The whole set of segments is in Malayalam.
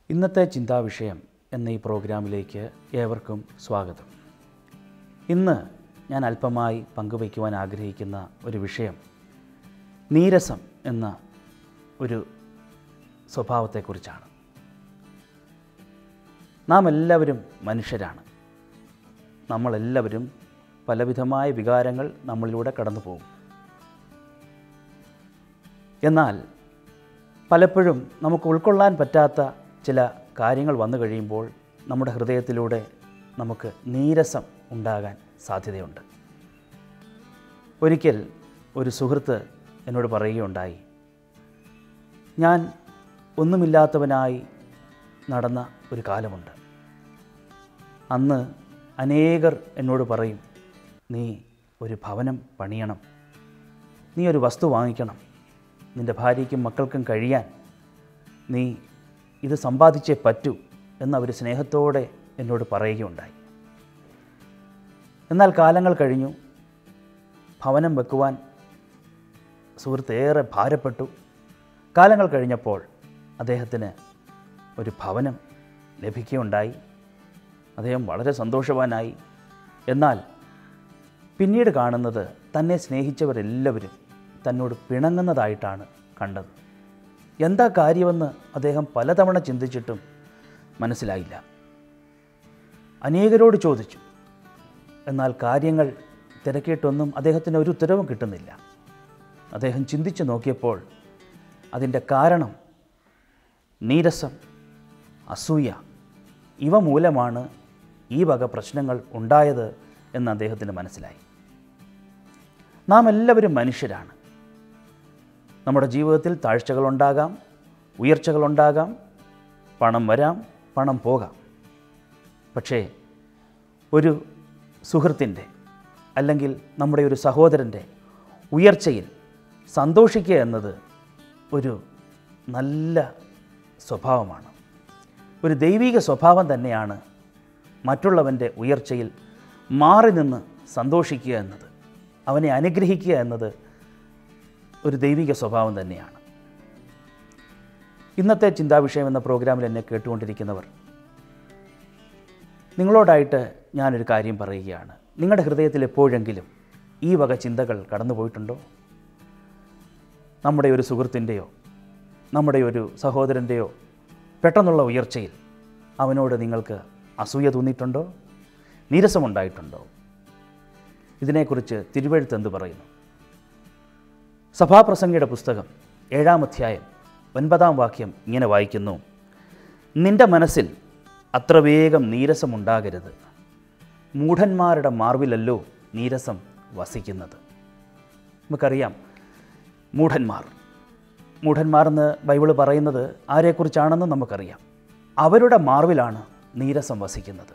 ഇന്നത്തെ ചിന്താവിഷയം എന്ന ഈ പ്രോഗ്രാമിലേക്ക് ഏവർക്കും സ്വാഗതം ഇന്ന് ഞാൻ അല്പമായി പങ്കുവയ്ക്കുവാൻ ആഗ്രഹിക്കുന്ന ഒരു വിഷയം നീരസം എന്ന ഒരു സ്വഭാവത്തെക്കുറിച്ചാണ് നാം എല്ലാവരും മനുഷ്യരാണ് നമ്മളെല്ലാവരും പലവിധമായ വികാരങ്ങൾ നമ്മളിലൂടെ കടന്നു പോകും എന്നാൽ പലപ്പോഴും നമുക്ക് ഉൾക്കൊള്ളാൻ പറ്റാത്ത ചില കാര്യങ്ങൾ വന്നു കഴിയുമ്പോൾ നമ്മുടെ ഹൃദയത്തിലൂടെ നമുക്ക് നീരസം ഉണ്ടാകാൻ സാധ്യതയുണ്ട് ഒരിക്കൽ ഒരു സുഹൃത്ത് എന്നോട് പറയുകയുണ്ടായി ഞാൻ ഒന്നുമില്ലാത്തവനായി നടന്ന ഒരു കാലമുണ്ട് അന്ന് അനേകർ എന്നോട് പറയും നീ ഒരു ഭവനം പണിയണം നീ ഒരു വസ്തു വാങ്ങിക്കണം നിൻ്റെ ഭാര്യയ്ക്കും മക്കൾക്കും കഴിയാൻ നീ ഇത് സമ്പാദിച്ചേ പറ്റൂ എന്നവർ സ്നേഹത്തോടെ എന്നോട് പറയുകയുണ്ടായി എന്നാൽ കാലങ്ങൾ കഴിഞ്ഞു ഭവനം വെക്കുവാൻ സുഹൃത്ത് ഏറെ ഭാരപ്പെട്ടു കാലങ്ങൾ കഴിഞ്ഞപ്പോൾ അദ്ദേഹത്തിന് ഒരു ഭവനം ലഭിക്കുകയുണ്ടായി അദ്ദേഹം വളരെ സന്തോഷവാനായി എന്നാൽ പിന്നീട് കാണുന്നത് തന്നെ സ്നേഹിച്ചവരെല്ലാവരും തന്നോട് പിണങ്ങുന്നതായിട്ടാണ് കണ്ടത് എന്താ കാര്യമെന്ന് അദ്ദേഹം പലതവണ ചിന്തിച്ചിട്ടും മനസ്സിലായില്ല അനേകരോട് ചോദിച്ചു എന്നാൽ കാര്യങ്ങൾ തിരക്കിയിട്ടൊന്നും അദ്ദേഹത്തിന് ഒരു ഉത്തരവും കിട്ടുന്നില്ല അദ്ദേഹം ചിന്തിച്ചു നോക്കിയപ്പോൾ അതിൻ്റെ കാരണം നീരസം അസൂയ ഇവ മൂലമാണ് ഈ വക പ്രശ്നങ്ങൾ ഉണ്ടായത് എന്ന് അദ്ദേഹത്തിന് മനസ്സിലായി നാം എല്ലാവരും മനുഷ്യരാണ് നമ്മുടെ ജീവിതത്തിൽ താഴ്ചകളുണ്ടാകാം ഉയർച്ചകളുണ്ടാകാം പണം വരാം പണം പോകാം പക്ഷേ ഒരു സുഹൃത്തിൻ്റെ അല്ലെങ്കിൽ നമ്മുടെ ഒരു സഹോദരൻ്റെ ഉയർച്ചയിൽ സന്തോഷിക്കുക എന്നത് ഒരു നല്ല സ്വഭാവമാണ് ഒരു ദൈവിക സ്വഭാവം തന്നെയാണ് മറ്റുള്ളവൻ്റെ ഉയർച്ചയിൽ മാറി നിന്ന് സന്തോഷിക്കുക എന്നത് അവനെ അനുഗ്രഹിക്കുക എന്നത് ഒരു ദൈവിക സ്വഭാവം തന്നെയാണ് ഇന്നത്തെ ചിന്താവിഷയം എന്ന പ്രോഗ്രാമിൽ എന്നെ കേട്ടുകൊണ്ടിരിക്കുന്നവർ നിങ്ങളോടായിട്ട് ഞാനൊരു കാര്യം പറയുകയാണ് നിങ്ങളുടെ ഹൃദയത്തിൽ എപ്പോഴെങ്കിലും ഈ വക ചിന്തകൾ കടന്നു പോയിട്ടുണ്ടോ നമ്മുടെ ഒരു സുഹൃത്തിൻ്റെയോ നമ്മുടെ ഒരു സഹോദരൻ്റെയോ പെട്ടെന്നുള്ള ഉയർച്ചയിൽ അവനോട് നിങ്ങൾക്ക് അസൂയ തോന്നിയിട്ടുണ്ടോ നീരസമുണ്ടായിട്ടുണ്ടോ ഇതിനെക്കുറിച്ച് തിരുവഴുത്ത് എന്ത് പറയുന്നു സഭാപ്രസംഗിയുടെ പുസ്തകം ഏഴാം അധ്യായം ഒൻപതാം വാക്യം ഇങ്ങനെ വായിക്കുന്നു നിന്റെ മനസ്സിൽ അത്ര വേഗം നീരസമുണ്ടാകരുത് മൂഢന്മാരുടെ മാർവിലല്ലോ നീരസം വസിക്കുന്നത് നമുക്കറിയാം മൂഢന്മാർ മൂഢന്മാർ എന്ന് ബൈബിള് പറയുന്നത് ആരെക്കുറിച്ചാണെന്ന് നമുക്കറിയാം അവരുടെ മാർവിലാണ് നീരസം വസിക്കുന്നത്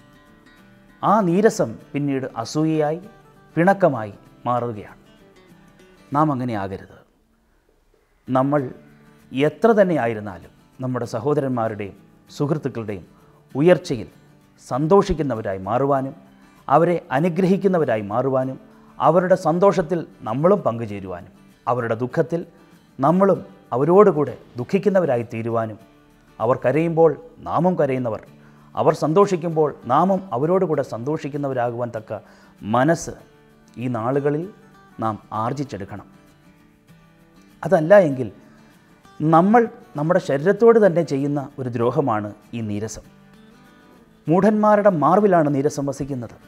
ആ നീരസം പിന്നീട് അസൂയയായി പിണക്കമായി മാറുകയാണ് നാം അങ്ങനെ ആകരുത് നമ്മൾ എത്ര തന്നെ ആയിരുന്നാലും നമ്മുടെ സഹോദരന്മാരുടെയും സുഹൃത്തുക്കളുടെയും ഉയർച്ചയിൽ സന്തോഷിക്കുന്നവരായി മാറുവാനും അവരെ അനുഗ്രഹിക്കുന്നവരായി മാറുവാനും അവരുടെ സന്തോഷത്തിൽ നമ്മളും പങ്കുചേരുവാനും അവരുടെ ദുഃഖത്തിൽ നമ്മളും അവരോടുകൂടെ ദുഃഖിക്കുന്നവരായി തീരുവാനും അവർ കരയുമ്പോൾ നാമും കരയുന്നവർ അവർ സന്തോഷിക്കുമ്പോൾ നാമും അവരോടുകൂടെ സന്തോഷിക്കുന്നവരാകുവാൻ തക്ക മനസ്സ് ഈ നാളുകളിൽ നാം ആർജിച്ചെടുക്കണം അതല്ല എങ്കിൽ നമ്മൾ നമ്മുടെ ശരീരത്തോട് തന്നെ ചെയ്യുന്ന ഒരു ദ്രോഹമാണ് ഈ നീരസം മൂഢന്മാരുടെ മാർവിലാണ് നീരസം വസിക്കുന്നത്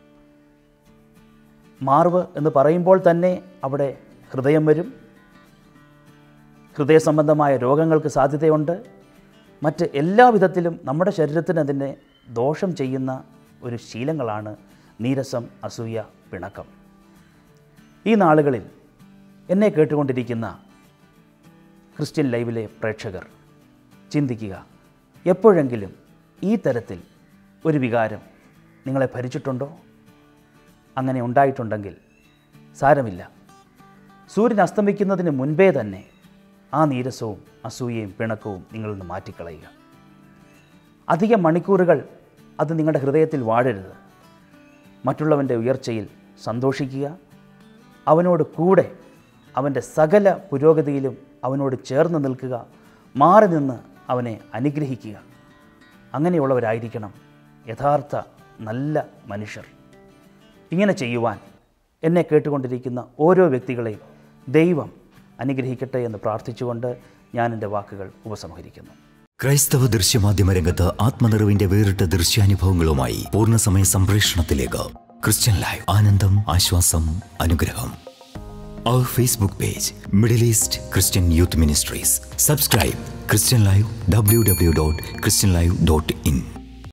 മാർവ് എന്ന് പറയുമ്പോൾ തന്നെ അവിടെ ഹൃദയം വരും ഹൃദയ സംബന്ധമായ രോഗങ്ങൾക്ക് സാധ്യതയുണ്ട് മറ്റ് എല്ലാ വിധത്തിലും നമ്മുടെ ശരീരത്തിന് അതിനെ ദോഷം ചെയ്യുന്ന ഒരു ശീലങ്ങളാണ് നീരസം അസൂയ പിണക്കം ഈ നാളുകളിൽ എന്നെ കേട്ടുകൊണ്ടിരിക്കുന്ന ക്രിസ്ത്യൻ ലൈവിലെ പ്രേക്ഷകർ ചിന്തിക്കുക എപ്പോഴെങ്കിലും ഈ തരത്തിൽ ഒരു വികാരം നിങ്ങളെ ഭരിച്ചിട്ടുണ്ടോ അങ്ങനെ ഉണ്ടായിട്ടുണ്ടെങ്കിൽ സാരമില്ല സൂര്യൻ അസ്തമിക്കുന്നതിന് മുൻപേ തന്നെ ആ നീരസവും അസൂയയും പിണക്കവും നിങ്ങളിൽ നിന്ന് മാറ്റിക്കളയുക അധിക മണിക്കൂറുകൾ അത് നിങ്ങളുടെ ഹൃദയത്തിൽ വാഴരുത് മറ്റുള്ളവൻ്റെ ഉയർച്ചയിൽ സന്തോഷിക്കുക അവനോട് കൂടെ അവൻ്റെ സകല പുരോഗതിയിലും അവനോട് ചേർന്ന് നിൽക്കുക മാറി നിന്ന് അവനെ അനുഗ്രഹിക്കുക അങ്ങനെയുള്ളവരായിരിക്കണം യഥാർത്ഥ നല്ല മനുഷ്യർ ഇങ്ങനെ ചെയ്യുവാൻ എന്നെ കേട്ടുകൊണ്ടിരിക്കുന്ന ഓരോ വ്യക്തികളെയും ദൈവം അനുഗ്രഹിക്കട്ടെ എന്ന് പ്രാർത്ഥിച്ചുകൊണ്ട് ഞാൻ എൻ്റെ വാക്കുകൾ ഉപസംഹരിക്കുന്നു ക്രൈസ്തവ ദൃശ്യമാധ്യമ രംഗത്ത് ആത്മനിറവിന്റെ വേറിട്ട ദൃശ്യാനുഭവങ്ങളുമായി പൂർണ്ണസമയ സംപ്രേഷണത്തിലേക്ക് ക്രിസ്ത്യൻ ലൈവ് ആനന്ദം ആശ്വാസം അനുഗ്രഹം അവർ Facebook page Middle East Christian youth ministries subscribe Christian live W W dot Christian live dot in